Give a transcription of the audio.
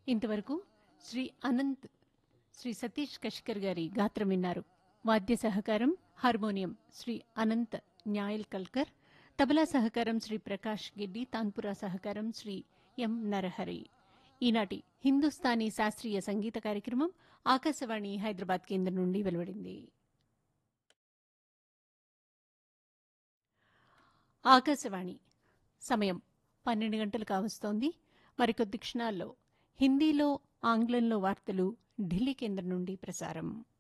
ఇంతవరకు శ్రీ అనంత్ శ్రీ సతీష్ కష్కర్ గారి గాత్రం విన్నారు వాద్య సహకారం హార్మోనియం శ్రీ అనంత్ న్యాయల్ కల్కర్ తబలా సహకారం శ్రీ ప్రకాష్ గిడ్డి తాన్పురా సహకారం శ్రీ ఎం నరహరి ఈనాటి హిందుస్థానీ శాస్త్రీయ సంగీత కార్యక్రమం ఆకాశవాణి హైదరాబాద్ కేంద్రం నుండి వెలువడింది ఆకాశవాణి సమయం పన్నెండు గంటలు కావస్తోంది మరికొద్ది క్షణాల్లో హిందీలో ఆంగ్లంలో వార్తలు ఢిల్లీ కేంద్రం నుండి ప్రసారం